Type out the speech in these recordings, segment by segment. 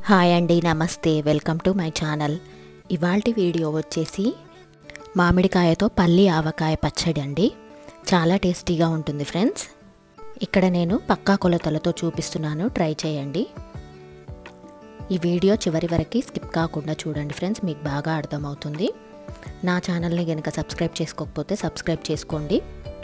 hi అండి నమస్తే welcome to my channel ఇవాల్టి వీడియో వచ్చేసి మామిడికాయతో పల్లి ఆవకాయ పచ్చడి అండి చాలా టేస్టీగా ఉంటుంది ఫ్రెండ్స్ ఇక్కడ నేను పక్కా కొలతలతో చూపిస్తున్నాను ట్రై చేయండి ఈ వీడియో చివరి వరకు స్కిప్ కాకుండా చూడండి ఫ్రెండ్స్ మీకు బాగా అర్థమవుతుంది నా ఛానల్ని కనుక సబ్స్క్రైబ్ చేసుకోకపోతే సబ్స్క్రైబ్ చేసుకోండి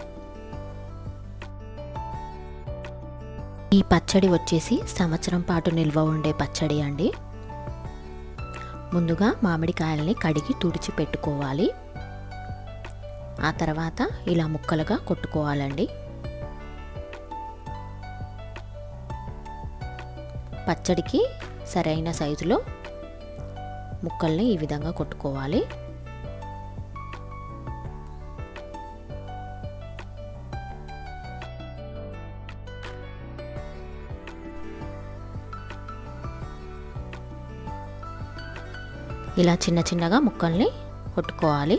ఈ పచ్చడి వచ్చేసి సంవత్సరం పాటు నిల్వ ఉండే పచ్చడి అండి ముందుగా మామిడికాయల్ని కడిగి తుడిచి పెట్టుకోవాలి ఆ తర్వాత ఇలా ముక్కలుగా కొట్టుకోవాలండి పచ్చడికి సరైన సైజులో ముక్కల్ని ఈ విధంగా కొట్టుకోవాలి ఇలా చిన్న చిన్నగా ముక్కల్ని కొట్టుకోవాలి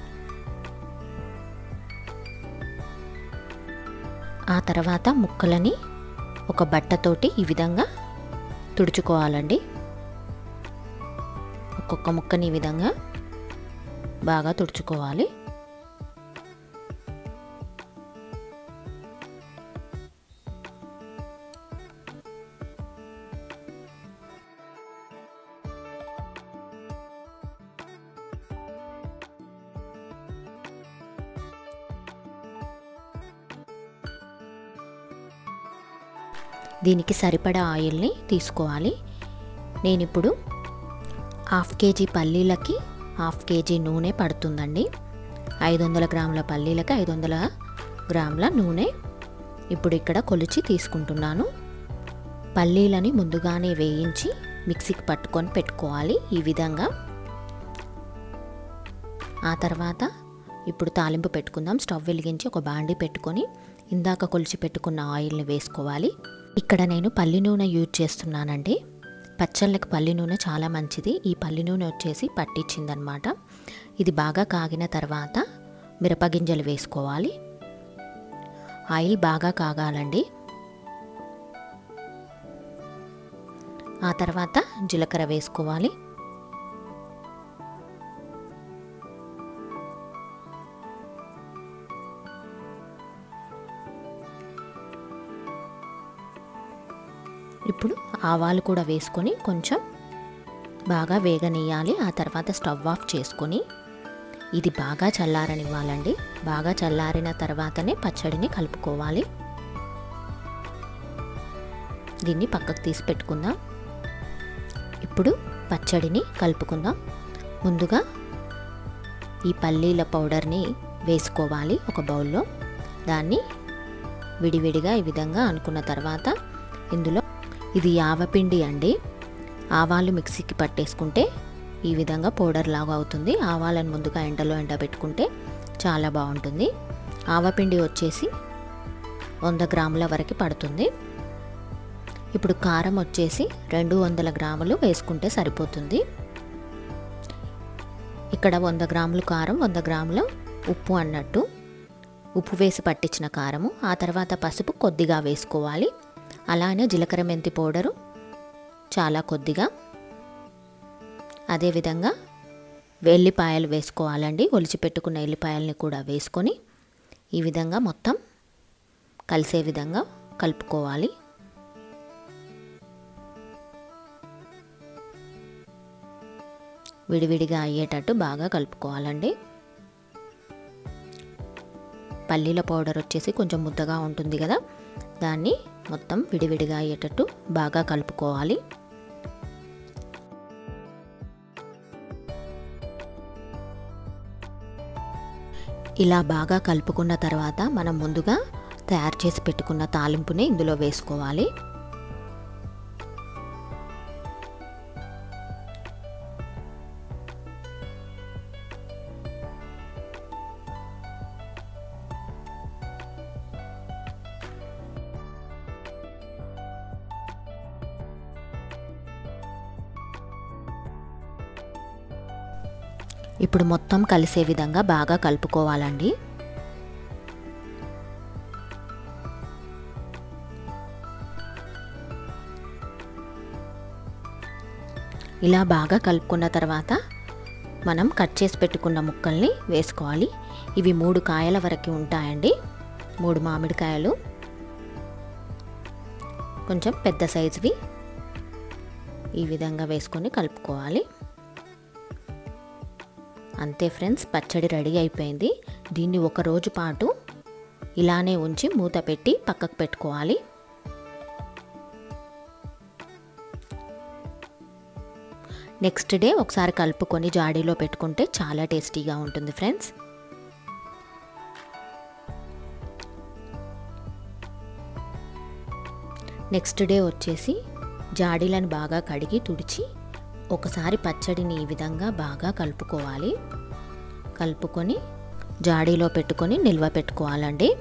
ఆ తర్వాత ముక్కలని ఒక బట్టతోటి ఈ విధంగా తుడుచుకోవాలండి ఒక్కొక్క ముక్కని ఈ విధంగా బాగా తుడుచుకోవాలి దీనికి సరిపడా ఆయిల్ని తీసుకోవాలి నేను ఇప్పుడు హాఫ్ కేజీ పల్లీలకి హాఫ్ కేజీ నూనె పడుతుందండి ఐదు వందల గ్రాముల పల్లీలకి ఐదు వందల గ్రాముల నూనె ఇప్పుడు ఇక్కడ కొలిచి తీసుకుంటున్నాను పల్లీలని ముందుగానే వేయించి మిక్సీకి పట్టుకొని పెట్టుకోవాలి ఈ విధంగా ఆ తర్వాత ఇప్పుడు తాలింపు పెట్టుకుందాం స్టవ్ వెలిగించి ఒక బాండి పెట్టుకొని ఇందాక కొలిచి పెట్టుకున్న ఆయిల్ని వేసుకోవాలి ఇక్కడ నేను పల్లి నూనె యూజ్ చేస్తున్నానండి పచ్చళ్ళకి పల్లి నూనె చాలా మంచిది ఈ పల్లి నూనె వచ్చేసి పట్టించిందనమాట ఇది బాగా కాగిన తర్వాత మిరపగింజలు వేసుకోవాలి ఆయిల్ బాగా కాగాలండి ఆ తర్వాత జీలకర్ర వేసుకోవాలి ఇప్పుడు ఆవాలు కూడా వేసుకొని కొంచెం బాగా వేగనీయాలి ఆ తర్వాత స్టవ్ ఆఫ్ చేసుకొని ఇది బాగా చల్లారనివ్వాలండి బాగా చల్లారిన తర్వాతనే పచ్చడిని కలుపుకోవాలి దీన్ని పక్కకు తీసి పెట్టుకుందాం ఇప్పుడు పచ్చడిని కలుపుకుందాం ముందుగా ఈ పల్లీల పౌడర్ని వేసుకోవాలి ఒక బౌల్లో దాన్ని విడివిడిగా ఈ విధంగా అనుకున్న తర్వాత ఇందులో ఇది ఆవపిండి అండి ఆవాలు మిక్సీకి పట్టేసుకుంటే ఈ విధంగా పౌడర్ లాగా అవుతుంది ఆవాలను ముందుగా ఎండలో ఎండబెట్టుకుంటే చాలా బాగుంటుంది ఆవపిండి వచ్చేసి వంద గ్రాముల వరకు పడుతుంది ఇప్పుడు కారం వచ్చేసి రెండు వందల గ్రాములు వేసుకుంటే సరిపోతుంది ఇక్కడ వంద గ్రాములు కారం వంద గ్రాముల ఉప్పు అన్నట్టు ఉప్పు వేసి పట్టించిన కారము ఆ తర్వాత పసుపు కొద్దిగా వేసుకోవాలి అలానే జీలకర్ర మెంతి పౌడరు చాలా కొద్దిగా అదేవిధంగా వెల్లిపాయలు వేసుకోవాలండి ఒలిచి పెట్టుకున్న ఎల్లిపాయల్ని కూడా వేసుకొని ఈ విధంగా మొత్తం కలిసే విధంగా కలుపుకోవాలి విడివిడిగా అయ్యేటట్టు బాగా కలుపుకోవాలండి పల్లీల పౌడర్ వచ్చేసి కొంచెం ముద్దగా ఉంటుంది కదా దాన్ని మొత్తం విడివిడిగా అయ్యేటట్టు బాగా కలుపుకోవాలి ఇలా బాగా కలుపుకున్న తర్వాత మనం ముందుగా తయారు చేసి పెట్టుకున్న తాలింపుని ఇందులో వేసుకోవాలి ఇప్పుడు మొత్తం కలిసే విధంగా బాగా కలుపుకోవాలండి ఇలా బాగా కలుపుకున్న తర్వాత మనం కట్ చేసి పెట్టుకున్న ముక్కల్ని వేసుకోవాలి ఇవి మూడు కాయల వరకు ఉంటాయండి మూడు మామిడికాయలు కొంచెం పెద్ద సైజువి ఈ విధంగా వేసుకొని కలుపుకోవాలి అంతే ఫ్రెండ్స్ పచ్చడి రెడీ అయిపోయింది దీన్ని ఒక రోజు పాటు ఇలానే ఉంచి మూత పెట్టి పక్కకు పెట్టుకోవాలి నెక్స్ట్ డే ఒకసారి కలుపుకొని జాడీలో పెట్టుకుంటే చాలా టేస్టీగా ఉంటుంది ఫ్రెండ్స్ నెక్స్ట్ డే వచ్చేసి జాడీలను బాగా కడిగి తుడిచి ఒకసారి పచ్చడిని ఈ విధంగా బాగా కలుపుకోవాలి కలుపుకొని జాడీలో పెట్టుకొని నిల్వ పెట్టుకోవాలండి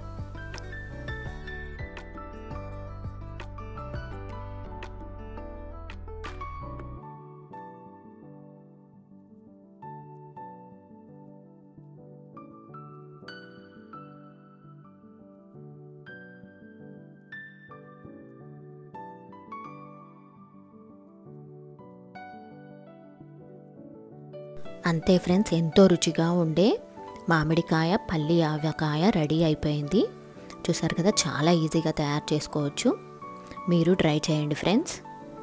అంతే ఫ్రెండ్స్ ఎంతో రుచిగా ఉండే మామిడికాయ పల్లి ఆవకాయ రెడీ అయిపోయింది చూసారు కదా చాలా ఈజీగా తయారు చేసుకోవచ్చు మీరు ట్రై చేయండి ఫ్రెండ్స్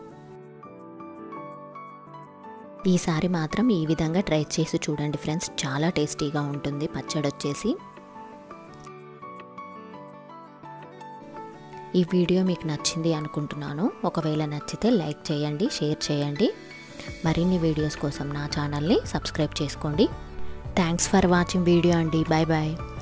ఈసారి మాత్రం ఈ విధంగా ట్రై చేసి చూడండి ఫ్రెండ్స్ చాలా టేస్టీగా ఉంటుంది పచ్చడి వచ్చేసి ఈ వీడియో మీకు నచ్చింది అనుకుంటున్నాను ఒకవేళ నచ్చితే లైక్ చేయండి షేర్ చేయండి మరిన్ని వీడియోస్ కోసం నా ఛానల్ని సబ్స్క్రైబ్ చేసుకోండి థ్యాంక్స్ ఫర్ వాచింగ్ వీడియో అండి బాయ్ బాయ్